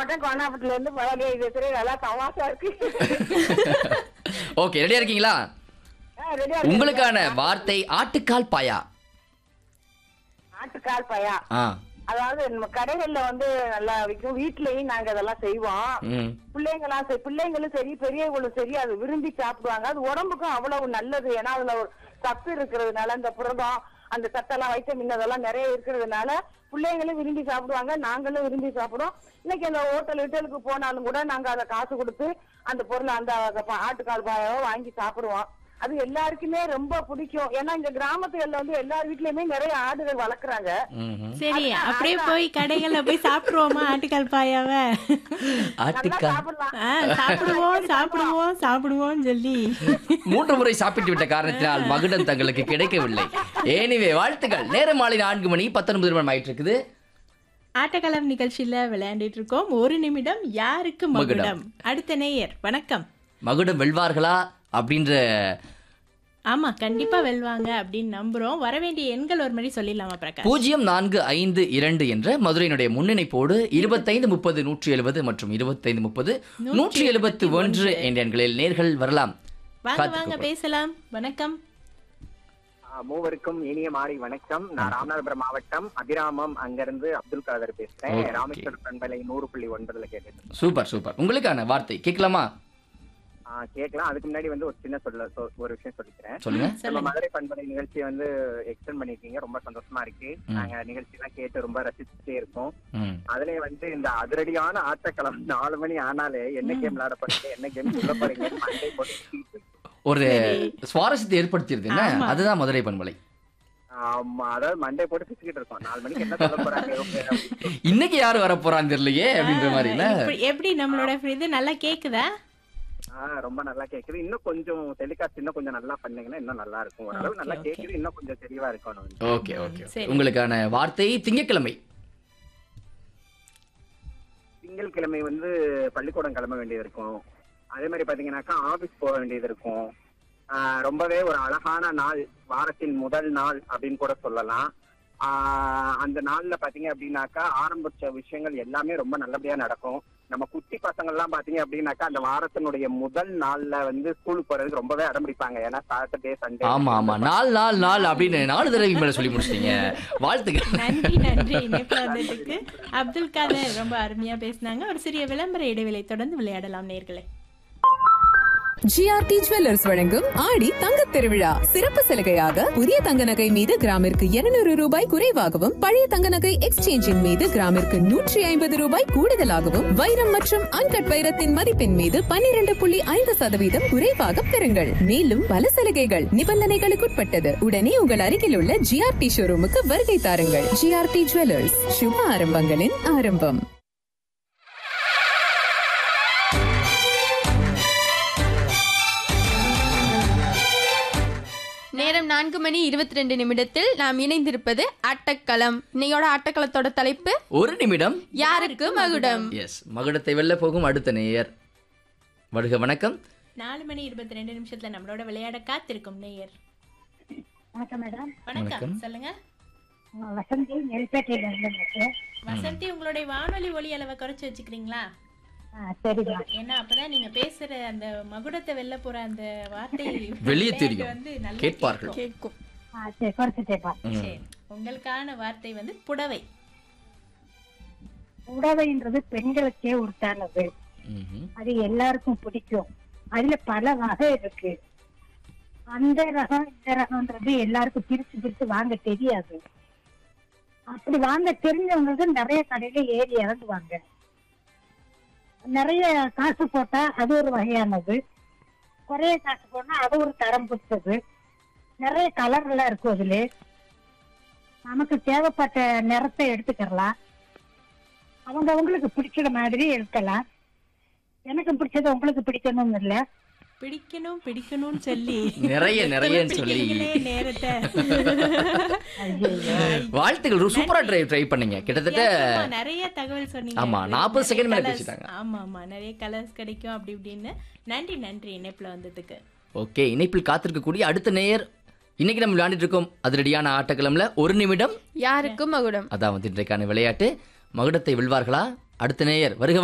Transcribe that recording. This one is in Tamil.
மாவட்டம் கோனாபுரத்துல இருந்து பழனியை பேசுறேன் நல்லா தமாசா இருக்கு ஓகே ரெடியா இருக்கீங்களா ஆ, ரெடியா இருக்கு. உங்களுக்கான வார்த்தை ஆட்டுக்கால் பாயா ஆட்டுக்கால் பையா ஆ அதாவது நம்ம கடைகள்ல வந்து நல்லா விற்கும் வீட்லயும் நாங்க அதெல்லாம் செய்வோம் ம் பிள்ளைங்களாம் சரி பிள்ளைங்களும் சரி பெரியவங்களும் சரி அது விரும்பி சாப்பிடுவாங்க அது உடம்புக்கும் அவ்வளவு நல்லது ஏன்னா அதுல ஒரு சத்து இருக்கிறதுனால இந்த புரதம் அந்த சத்தெல்லாம் வைட்டமின் அதெல்லாம் நிறைய இருக்கிறதுனால பிள்ளைங்களும் விரும்பி சாப்பிடுவாங்க நாங்களும் விரும்பி சாப்பிடுவோம் இன்னைக்கு அந்த ஹோட்டல் ஹோட்டலுக்கு போனாலும் கூட நாங்க அதை காசு கொடுத்து அந்த பொருளை அந்த ப- ஆட்டுக்கால் பாயாவோ வாங்கி சாப்பிடுவோம் அது எல்லாருக்குமே ரொம்ப பிடிக்கும் ஏன்னா இந்த கிராமத்துகள்ல வந்து எல்லார் வீட்லயுமே நிறைய ஆடுகள் வளர்க்குறாங்க ம்ஹும். சரி அப்படியே போய் கடைகள்ல போய் சாப்பிடுவோமா ஆட்டுக்கால் பாயாவ நல்லா ஆட்டுக்கால் சாப்பிடலாம் ஆ, சாப்பிடுவோம் சாப்பிடுவோம் சாப்பிடுவோம் சொல்லி மூன்று முறை சாப்பிட்டு விட்ட காரணத்தினால் மகுடம் தங்களுக்கு கிடைக்கவில்லை ஏனிவே வாழ்த்துக்கள் நேரம் மாலை நான்கு மணி பத்தொன்பது நிமிடம் ஆயிட்டு இருக்குது ஆட்டக்களம் நிகழ்ச்சியில விளையாண்டுட்டு இருக்கோம் ஒரு நிமிடம் யாருக்கு மகுடம். மகுடம் அடுத்த நேயர் வணக்கம் மகுடம் வெல்வார்களா அப்படின்ற ஆமா கண்டிப்பா வெல்வாங்க அப்படின்னு நம்புறோம் வர வேண்டிய எண்கள் ஒரு மாதிரி சொல்லிடலாமா பிரகாஷ் பூஜ்ஜியம் நான்கு ஐந்து இரண்டு என்ற மதுரையினுடைய முன்னிணைப்போடு இருபத்தைந்து முப்பது நூற்றி எழுபது மற்றும் இருபத்தைந்து முப்பது நூற்றி எழுபத்து ஒன்று என்ற எண்களில் நேர்கள் வரலாம் வாங்க காத்துக்கு வாங்க பேசலாம் வணக்கம் ஆ, மூவருக்கும் இனிய மாலை வணக்கம் நான் ராமநாதபுரம் மாவட்டம் அபிராமம் அங்கிருந்து அப்துல் காதர் பேசுறேன் Okay. ராமேஸ்வரம் பண்பலை நூறு புள்ளி ஒன்பதுல கேட்டுட்டு சூப்பர் சூப்பர் உங்களுக்கான வார்த்தை கேட்கலாமா ஆ, கேட்கலாம் அதுக்கு முன்னாடி வந்து ஒரு சின்ன சொல்ல சொ- ஒரு விஷயம் சொல்லிக்கிறேன் சொல்லுங்க நம்ம சொல்லுங்க மதுரை பண்பலை நிகழ்ச்சியை வந்து எக்ஸ்டெண்ட் பண்ணிருக்கீங்க ரொம்ப சந்தோஷமா இருக்கு ம். நாங்க நிகழ்ச்சி எல்லாம் கேட்டு ரொம்ப ரசிச்சுட்டே இருக்கோம் ம். அதுலயே வந்து இந்த அதிரடியான ஆட்டக்களம் நாலு மணி ஆனாலே என்ன கேம் விளையாடப்படுது என்ன கேம் சொல்ல போறீங்க மண்டை போட்டு சுத்திட்டு இருக்கு. ஒரு சுவாரஸ்யத்தை ஏற்படுத்தியது என்ன ஆமா. அதுதான் மதுரை பண்பலை ஆமா அதாவது மண்டை போட்டு பிச்சுக்கிட்டு இருக்கோம் நாலு மணிக்கு என்ன சொல்ல போறாங்க இவங்க அப்படின்னு. இன்னைக்கு யாரு வர போறான்னு தெரியலையே அப்படின்ற மாதிரி இல்ல இப்படி- எப்படி நம்மளோட இது நல்லா கேக்குதா ஆ ரொம்ப நல்லா கேக்குது இன்னும் கொஞ்சம் டெலிகாஸ்ட் இன்னும் கொஞ்சம் நல்லா பண்ணீங்கன்னா இன்னும் நல்லா இருக்கும் ஓரளவு நல்லா Okay, okay. கேக்குது இன்னும் கொஞ்சம் தெளிவா இருக்கணும் ஓகே ஓகே சரி. உங்களுக்கான வார்த்தை திங்கட்கிழமை திங்கட்கிழமை வந்து பள்ளிக்கூடம் கிளம்ப வேண்டியது இருக்கும் அதே மாதிரி பாத்தீங்கன்னாக்கா ஆபீஸ் போக வேண்டியது இருக்கும் ஆ, ரொம்பவே ஒரு அழகான நாள் வாரத்தின் முதல் நாள் அப்படின்னு கூட சொல்லலாம் ஆ, அந்த நாள்ல பாத்தீங்க அப்படின்னாக்கா ஆரம்பிச்ச விஷயங்கள் எல்லாமே ரொம்ப நல்லபடியா நடக்கும் நம்ம குட்டி பசங்க எல்லாம் பாத்தீங்க அப்படின்னாக்கா அந்த வாரத்தினுடைய முதல் நாள்ல வந்து ஸ்கூலுக்கு போறதுக்கு ரொம்பவே அடம்பிடிப்பாங்க ஏன்னா சாட்டர்டே சண்டே ஆமா ஆமா நாலு நாள் நாள் அப்படின்னு நாலு தடவைக்கு மேல சொல்லி முடிச்சிட்டீங்க வாழ்த்துக்கள் நன்றி நன்றி இணைப்புல வந்ததுக்கு அப்துல் காதர் ரொம்ப அருமையா பேசினாங்க ஒரு சிறிய விளம்பர இடைவேளை தொடர்ந்து விளையாடலாம் நேர்களே ஜிஆர்டி ஜுவல்லர்ஸ் வழங்கும் ஆடி தங்கத் திருவிழா சிறப்பு சலுகையாக புதிய தங்க நகை மீது கிராமிற்கு 200 ரூபாய் குறைவாகவும் பழைய தங்க நகை எக்ஸ்சேஞ்சின் மீது கிராமிற்கு நூற்றி ஐம்பது ரூபாய் கூடுதலாகவும் வைரம் மற்றும் அன்கட் வைரத்தின் மதிப்பின் மீது 12.5% புள்ளி ஐந்து சதவீதம் குறைவாக பெறுங்கள் மேலும் பல சலுகைகள் நிபந்தனைகளுக்குட்பட்டது உடனே உங்கள் அருகில் உள்ள ஜிஆர்டி ஷோரூமுக்கு வருகை தாருங்கள் ஜிஆர்டி ஜுவல்லர்ஸ் சுப ஆரம்பங்களின் ஆரம்பம் நேரம் நான்கு மணி இருபத்தி ரெண்டு நிமிடத்தில் நாம் இணைந்திருப்பது ஆட்டக்களம் இன்னையோட ஆட்டக்களத்தோட தலைப்பு ஒரு நிமிடம் யாருக்கு மகுடம் எஸ் மகுடத்தை வெல்ல போகும் அடுத்த நேயர் வருக வணக்கம் நாலு மணி இருபத்தி ரெண்டு நிமிஷத்துல நம்மளோட விளையாட காத்திருக்கும் நேயர் வணக்கம் மேடம் வணக்கம் வணக்கம். சொல்லுங்க வசந்தி நெல்பேட்டையில இருந்து வசந்தி உங்களுடைய வானொலி ஒலி அளவை குறைச்சு வச்சுக்கிறீங்களா சரிம்மா ஏன்னா அப்பதான் நீங்க பேசுற அந்த மகுடத்தை வெல்ல போற அந்த வார்த்தை வெளியே விளையாட்டு தெரியும். வந்து நல்லா கேட்பார்கள். கேட்கும். கேட்கும் சரி குறைச்சிட்டேப்பா ம். சரி உங்களுக்கான வார்த்தை வந்து புடவை உடவைன்றது பெண்களுக்கே உருத்தானது ம்ஹும். அது எல்லாருக்கும் பிடிக்கும் அதுல பல வகை இருக்கு அந்த ரகம் இந்த ரகம்ன்றது எல்லாருக்கும் பிரிச்சு பிரிச்சு வாங்க தெரியாது அப்படி வாங்க தெரிஞ்சவங்களுக்கு நிறைய கடையில ஏறி இறங்குவாங்க நிறைய காசு போட்டா அது ஒரு வகையானது குறைய காசு போனா அது ஒரு தரம் பிடிச்சது நிறைய கலர் எல்லாம் இருக்கும் அதுல நமக்கு தேவைப்பட்ட நிறத்தை எடுத்துக்கலாம் அவங்க அவங்களுக்கு பிடிக்கிற மாதிரி எடுக்கலாம் எனக்கு பிடிச்சது உங்களுக்கு பிடிக்கணும்னு இல்ல பிடிக்கணும் பிடிக்கணும்னு சொல்லி நிறைய நிறையன்னு சொல்லி பிடிக்கிறீங்களே நேரத்தை வாழ்த்துக்கள் சூப்பரா ட்ரை ட்ரை பண்ணீங்க கிட்டத்தட்ட வித்தியாசமா நிறைய தகவல் சொன்னீங்க ஆமா, நிறைய 40 செகண்ட் மேல colours. பேசிட்டாங்க. ஆமா ஆமா நிறைய கலர்ஸ் கிடைக்கும் அப்படி இப்படின்னு நன்றி நன்றி இணைப்புல வந்ததுக்கு ஓகே இணைப்பில் காத்திருக்கக்கூடிய அடுத்த நேயர் இன்னைக்கு நம்ம விளையாண்டுட்டு இருக்கோம் அதிரடியான ஆட்டக்கிழமில் ஒரு நிமிடம் யாருக்கு மகுடம் அதான் வந்து இன்றைக்கான விளையாட்டு மகுடத்தை வெல்வார்களா அடுத்த நேயர் வருக